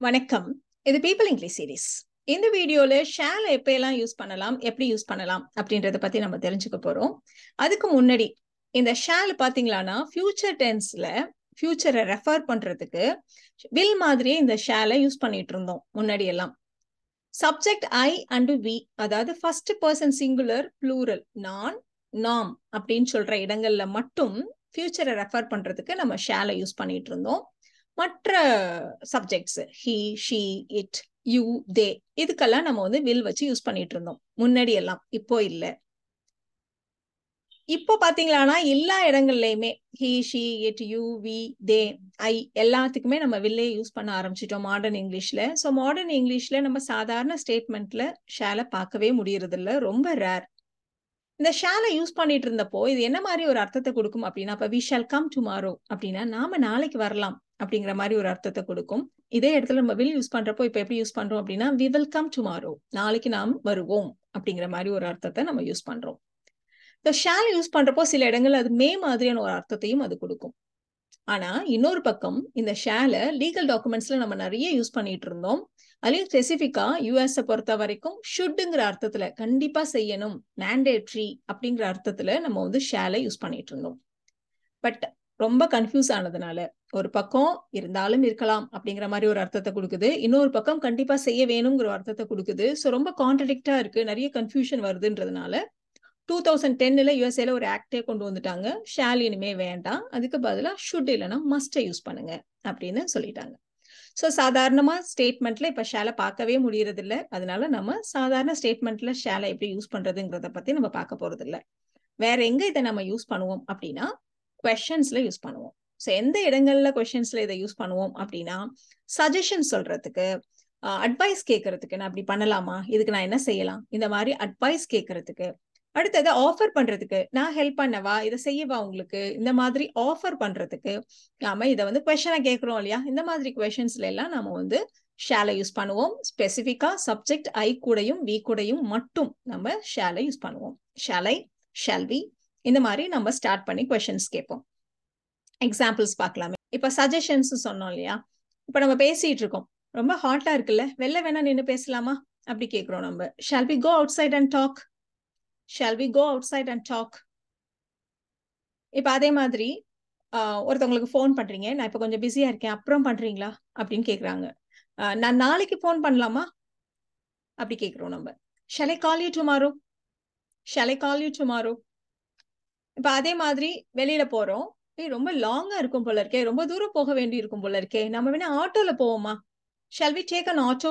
வணக்கம் இது people English series இந்த வீடியோல ஷேல எப்ப எல்லாம் யூஸ் பண்ணலாம் எப்படி யூஸ் பண்ணலாம் அப்படின்றத பத்தி நம்ம தெரிஞ்சுக்க போறோம் அதுக்கு முன்னாடி இந்த ஷேல் பாத்தீங்களான்னா ஃபியூச்சர் டென்ஸ்ல ஃபியூச்சரை ரெஃபர் பண்றதுக்கு வில் மாதிரியே இந்த ஷேலை யூஸ் பண்ணிட்டு இருந்தோம் முன்னாடி எல்லாம் சப்ஜெக்ட் ஐ அண்ட் வி அதாவது ஃபர்ஸ்ட் பர்சன் சிங்குலர் ப்ளூரல் நான் நாம் அப்படின்னு சொல்ற இடங்கள்ல மட்டும் ஃபியூச்சரை ரெஃபர் பண்றதுக்கு நம்ம ஷேலை யூஸ் பண்ணிட்டு இருந்தோம் மற்ற subjects he she it you they இதுக்கெல்லாம் நம்ம வந்து வில் வச்சு யூஸ் பண்ணிட்டு இருந்தோம் முன்னாடி எல்லாம் இப்போ இல்ல இப்போ பாத்தீங்களானா எல்லா இடங்கள்லயுமே he she it you we they I எல்லாத்துக்குமே நம்ம வில்லே யூஸ் பண்ண ஆரம்பிச்சிட்டோம் மாடர்ன் இங்கிலீஷ்ல ஸோ மாடர்ன் இங்கிலீஷ்ல நம்ம சாதாரண ஸ்டேட்மெண்ட்ல ஷேலை பார்க்கவே முடியறது இல்ல ரொம்ப ரேர் இந்த ஷேலை யூஸ் பண்ணிட்டு இருந்தப்போ இது என்ன மாதிரி ஒரு அர்த்தத்தை கொடுக்கும் அப்படின்னா அப்ப வி ஷால் கம் டுமாரோ அப்படின்னா நாம நாளைக்கு வரலாம் அப்படிங்கிற மாதிரி ஒரு அர்த்தத்தை கொடுக்கும் இதே இடத்துல நம்ம வில் யூஸ் பண்றப்போ இப்ப எப்படி யூஸ் பண்றோம் அப்படின்னா வி வில் கம் டுமாரோ நாளைக்கு நாம் வருவோம் அப்படிங்கிற மாதிரி ஒரு அர்த்தத்தை நம்ம யூஸ் பண்றோம் இந்த ஷேல் யூஸ் பண்றப்போ சில இடங்கள்ல அது மே மாதிரியான ஒரு அர்த்தத்தையும் அது கொடுக்கும் ஆனா இன்னொரு பக்கம் இந்த ஷேல லீகல் டாக்குமெண்ட்ஸ்ல நம்ம நிறைய யூஸ் பண்ணிட்டு இருந்தோம் அதுலயும் ஸ்பெசிபிக்கா யூஎஸ் பொறுத்த வரைக்கும் ஷுட்டுங்கிற அர்த்தத்துல கண்டிப்பா செய்யணும் மேண்டேட்ரி அப்படிங்கிற அர்த்தத்துல நம்ம வந்து ஷேலை யூஸ் பண்ணிட்டு இருந்தோம் பட் ரொம்ப கன்ஃபியூஸ் ஆனதுனால ஒரு பக்கம் இருந்தாலும் இருக்கலாம் அப்படிங்கிற மாதிரி ஒரு அர்த்தத்தை கொடுக்குது இன்னொரு பக்கம் கண்டிப்பா செய்ய வேணுங்கிற ஒரு அர்த்தத்தை கொடுக்குது ஸோ ரொம்ப கான்ட்ரடிக்டா இருக்கு நிறைய கன்ஃபியூஷன் வருதுன்றதுனால டூ தௌசண்ட் டென்னில் யூஎஸ்ஏல ஒரு ஆக்டே கொண்டு வந்துட்டாங்க ஷேல் இனிமே வேண்டாம் அதுக்கு பதிலாக ஷுட் இல்லைன்னா மஸ்ட்டை யூஸ் பண்ணுங்க அப்படின்னு சொல்லிட்டாங்க ஸோ சாதாரணமாக ஸ்டேட்மெண்ட்ல இப்போ ஷேலை பார்க்கவே முடியறது இல்லை அதனால நம்ம சாதாரண ஸ்டேட்மெண்ட்ல ஷேலை எப்படி யூஸ் பண்றதுங்கிறத பத்தி நம்ம பார்க்க போறது இல்லை வேற எங்க இதை நம்ம யூஸ் பண்ணுவோம் அப்படின்னா கொஷன்ஸ்ல யூஸ் பண்ணுவோம் ஸோ எந்த இடங்கள்ல கொஷின்ஸ்ல இதை யூஸ் பண்ணுவோம் அப்படின்னா சஜஷன் சொல்றதுக்கு அட்வைஸ் கேட்கறதுக்கு நான் அப்படி பண்ணலாமா இதுக்கு நான் என்ன செய்யலாம் இந்த மாதிரி அட்வைஸ் கேட்கறதுக்கு அடுத்தது ஆஃபர் பண்றதுக்கு நான் ஹெல்ப் பண்ணவா இதை செய்யவா உங்களுக்கு இந்த மாதிரி ஆஃபர் பண்றதுக்கு நாம இதை வந்து கொஷனை கேட்கிறோம் இல்லையா இந்த மாதிரி கொஷின்ஸ்ல எல்லாம் நம்ம வந்து ஷேலை யூஸ் பண்ணுவோம் ஸ்பெசிஃபிக்கா சப்ஜெக்ட் ஐ கூடையும் வி கூடையும் மட்டும் நம்ம ஷேலை யூஸ் பண்ணுவோம் ஷாலை ஷால்வி இந்த மாதிரி நம்ம ஸ்டார்ட் பண்ணி கொஷின்ஸ் கேட்போம் எக்ஸாம்பிள்ஸ் பார்க்கலாமே இப்ப சஜஷன்ஸ் சொன்னோம் இல்லையா இப்ப நம்ம பேசிட்டு இருக்கோம் ரொம்ப ஹாட்டா இருக்குல்ல வெளில வேணா நின்று பேசலாமா அப்படி கேட்கிறோம் நம்ம shall we go outside and talk shall we go outside and talk இப்ப அதே மாதிரி ஒருத்தவங்களுக்கு ஃபோன் பண்றீங்க நான் இப்ப கொஞ்சம் பிஸியா இருக்கேன் அப்புறம் பண்றீங்களா அப்படின்னு கேக்குறாங்க நான் நாளைக்கு ஃபோன் பண்ணலாமா அப்படி கேக்குறோம் நம்ம shall I call you tomorrow shall I call you tomorrow இப்ப அதே மாதிரி வெளியில போறோம் ஏய் ரொம்ப லாங்கா இருக்கும் போல இருக்கே ரொம்ப தூரம் போக வேண்டி இருக்கும் போல இருக்கே நம்ம வேணா ஆட்டோல போவோமா shall we take an auto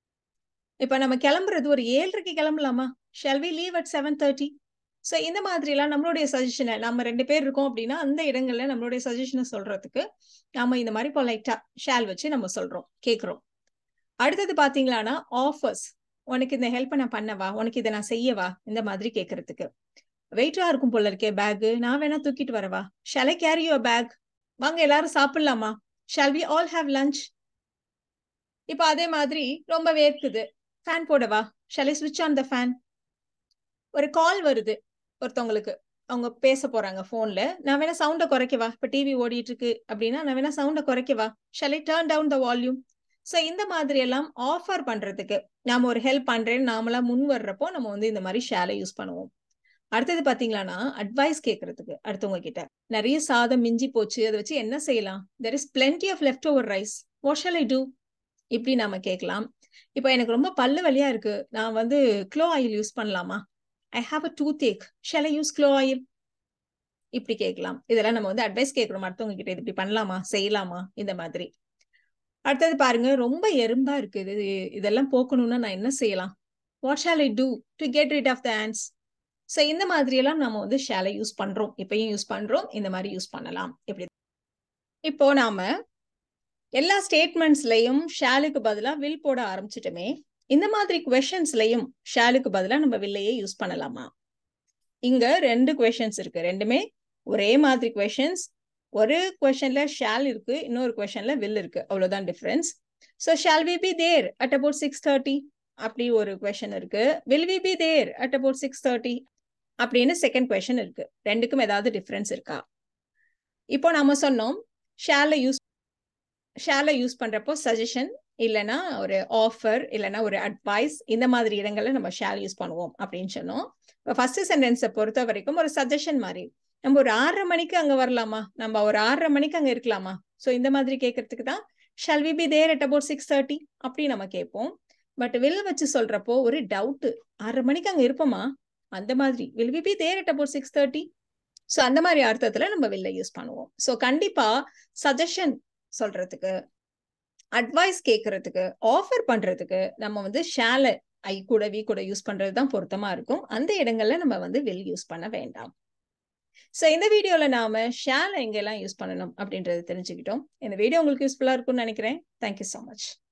இப்ப நம்ம கிளம்புறது ஒரு ஏழரைக்கு கிளம்பலாமா shall we leave at seven thirty so இந்த மாதிரி எல்லாம் நம்மளுடைய சஜஷனை நம்ம ரெண்டு பேர் இருக்கோம் அப்படின்னா அந்த இடங்கள்ல நம்மளுடைய சஜஷனை சொல்றதுக்கு நம்ம இந்த மாதிரி பொலைட்டா ஷேல் வச்சு நம்ம சொல்றோம் கேட்குறோம் அடுத்தது பாத்தீங்களான்னா ஆஃபர்ஸ் உனக்கு இந்த ஹெல்ப் நான் பண்ணவா உனக்கு இதை நான் செய்யவா இந்த மாதிரி கேட்கறதுக்கு வெயிட்டா இருக்கும் போல இருக்கே பேக் நான் வேணா தூக்கிட்டு வரவா ஷலை கேரி யுவர் பேக் வாங்க எல்லாரும் சாப்பிடலாமா shall we all have lunch இப்ப அதே மாதிரி ரொம்ப வேர்க்குது ஃபேன் போடவா ஷலை ஸ்விட்ச் ஆன் த ஃபேன் ஒரு கால் வருது ஒருத்தவங்களுக்கு அவங்க பேச போறாங்க போன்ல நான் வேணா சவுண்டை குறைக்கவா இப்ப டிவி ஓடிட்டு இருக்கு அப்படின்னா நான் வேணா சவுண்டை குறைக்கவா shall I turn down the volume so இந்த மாதிரி எல்லாம் ஆஃபர் பண்றதுக்கு நாம ஒரு ஹெல்ப் பண்றேன்னு நாமளா முன் வர்றப்போ நம்ம வந்து இந்த மாதிரி ஷேலை யூஸ் பண்ணுவோம் அடுத்தது பாத்தீங்களான்னா அட்வைஸ் கேட்கறதுக்கு அடுத்தவங்க கிட்ட நிறைய சாதம் மிஞ்சி போச்சு அதை வச்சு என்ன செய்யலாம் there is plenty of leftover rice what shall I do இப்படி நாம கேட்கலாம் இப்போ எனக்கு ரொம்ப பல்லு வலியா இருக்கு நான் வந்து க்ளோ ஆயில் யூஸ் பண்ணலாமா I have a toothache shall I use clove oil இப்படி கேட்கலாம் இதெல்லாம் நம்ம வந்து அட்வைஸ் கேட்கறோம் அடுத்தவங்க கிட்ட இது இப்படி பண்ணலாமா செய்யலாமா இந்த மாதிரி அடுத்தது பாருங்க ரொம்ப எறும்பா இருக்கு இது இதெல்லாம் போக்கணும்னா நான் என்ன செய்யலாம் what shall I do to get rid of the ants so இந்த மாதிரி எல்லாம் நம்ம வந்து ஷேலை யூஸ் பண்றோம் இப்பயும் யூஸ் பண்றோம் இந்த மாதிரி யூஸ் பண்ணலாம் இப்படி இப்போ நாம எல்லா ஸ்டேட்மெண்ட்ஸ்லயும் ஷேலுக்கு பதிலா வில் போட ஆரம்பிச்சிட்டோமே இந்த மாதிரி கொஷன்ஸ்லயும் ஷேலுக்கு பதிலா நம்ம வில்லையே யூஸ் பண்ணலாமா இங்க ரெண்டு கொஷன்ஸ் இருக்கு ரெண்டுமே ஒரே மாதிரி கொஷன்ஸ் ஒரு கொஷன்ல ஷேல் இருக்கு இன்னொரு கொஷன்ல வில் இருக்கு அவ்வளவுதான் difference so shall we be there at about six thirty அப்படி ஒரு கொஷன் இருக்கு will we be there at about six thirty அப்படின்னு செகண்ட் கொஷன் இருக்கு ரெண்டுக்கும் ஏதாவது டிஃபரன்ஸ் இருக்கா இப்போ நாம சொன்னோம் ஷேல யூஸ் ஷேலை யூஸ் பண்றப்போ சஜஷன் இல்லைன்னா ஒரு ஆஃபர் இல்லைன்னா ஒரு அட்வைஸ் இந்த மாதிரி இடங்கள்ல நம்ம ஷேல் யூஸ் பண்ணுவோம் அப்படின்னு சொன்னோம் இப்போ ஃபர்ஸ்ட் சென்டென்ஸை பொறுத்த வரைக்கும் ஒரு சஜஷன் மாதிரி நம்ம ஒரு ஆறரை மணிக்கு அங்க வரலாமா நம்ம ஒரு ஆறரை மணிக்கு அங்க இருக்கலாமா ஸோ இந்த மாதிரி கேட்கறதுக்கு தான் shall we be there at about six thirty அப்படி நம்ம கேட்போம் பட் வில் வச்சு சொல்றப்போ ஒரு டவுட் ஆறரை மணிக்கு அங்க இருப்போமா அந்த மாதிரி will we be there at about six thirty so அந்த மாதிரி அர்த்தத்துல நம்ம வில்ல யூஸ் பண்ணுவோம் ஸோ கண்டிப்பா சஜஷன் சொல்றதுக்கு அட்வைஸ் கேட்கறதுக்கு ஆஃபர் பண்றதுக்கு நம்ம வந்து ஷேல ஐ கூட வி கூட யூஸ் பண்றது தான் பொருத்தமா இருக்கும் அந்த இடங்கள்ல நம்ம வந்து வில் யூஸ் பண்ண வேண்டாம் ஸோ இந்த வீடியோல நாம ஷேல எங்கெல்லாம் யூஸ் பண்ணணும் அப்படின்றத தெரிஞ்சுக்கிட்டோம் இந்த வீடியோ உங்களுக்கு யூஸ்ஃபுல்லா இருக்கும்னு நினைக்கிறேன் தேங்க்யூ ஸோ மச்